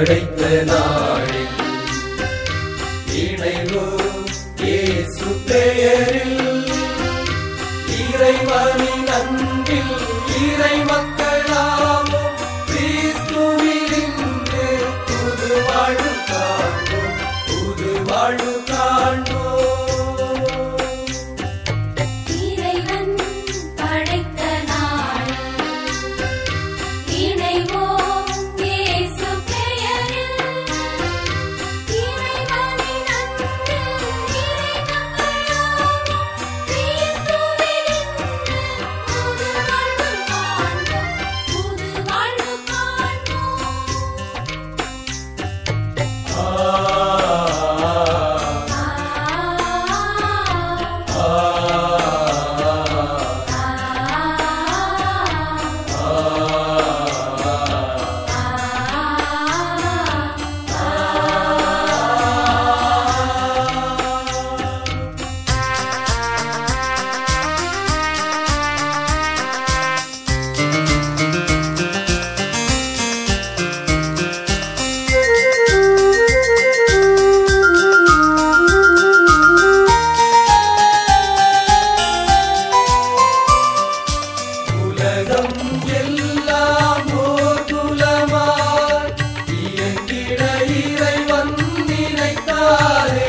படைத்த நாளில் இணைவு இயேசு பெயரில் இறைவனின் அன்பில் இறை மக்களாவோம் கிறிஸ்துவில் இன்று புது வாழ்வு காண்போம் புது வாழ்வு காண்போம் இறைவன் படைத்த நாள் இணைவோம் இயேசு பெயரில் இறைவனின் அன்பில் இறை மக்களாவோம் கிறிஸ்துவில் இன்று புது வாழ்வு காண்போம் புது வாழ்வு காண்போம் உலகம் எல்லாம் ஓர் குலமாய் இயங்கிட இறைவன் நினைத்தாரே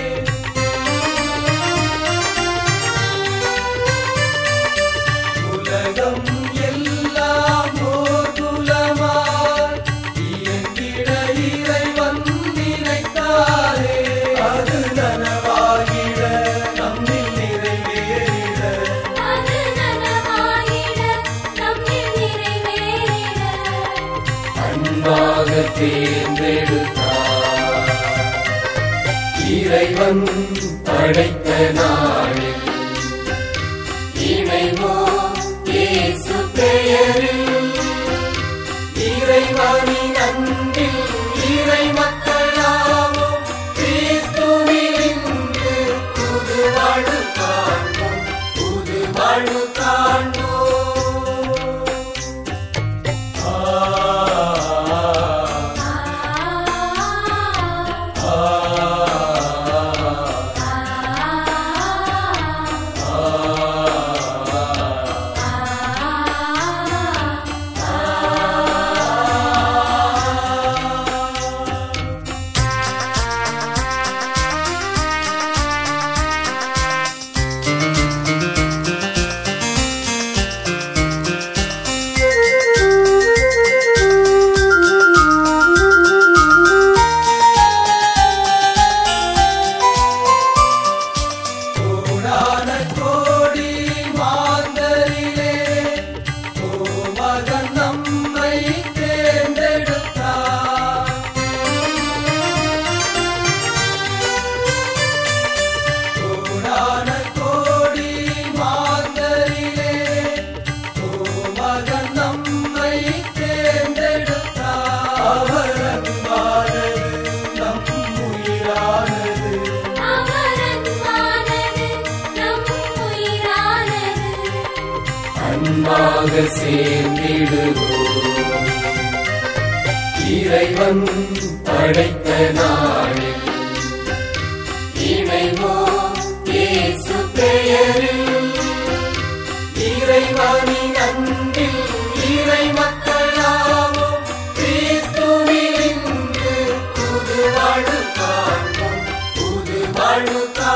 உலகம் எல்லாம் ஓர் குலமாய் இயங்கிட இறைவன் நினைத்தாரே அது நனவாகிட நம்மில் நிறைவேறிட அது நலமாயிட நம்மில் நிறைவேறிட அன்பாக தேர்ந்தெடுத்தார் இறைவன் படைத்த நாளில் இணைவோம் இயேசு பெயரில் இறைவனின் அன்பில் இறை மக்களாவோம் கிறிஸ்துவில் இன்று புது வாழ்வு காண்போம் புது வாழ்வு காண்போம் கோடான கோடி மாந்தரிலே கோமகன் நம்மை தேர்ந்தெடுத்தார் கோடான கோடி மாந்தரிலே கோமகன் நம்மை தேர்ந்தெடுத்தார் அவர் அன்பானது நம் உயிரானது அவரன்பானது நம் உயிரானது அன்பாக சேர்ந்திடுவோம் இறைவன் படைத்த நாளில் இணைவோம் இயேசு பெயரில் இறைவனின் அன்பில் இறை மக்களாவோம் கிறிஸ்துவில் இன்று புது வாழ்வு காண்போம் புது வாழ்வு காண்போம்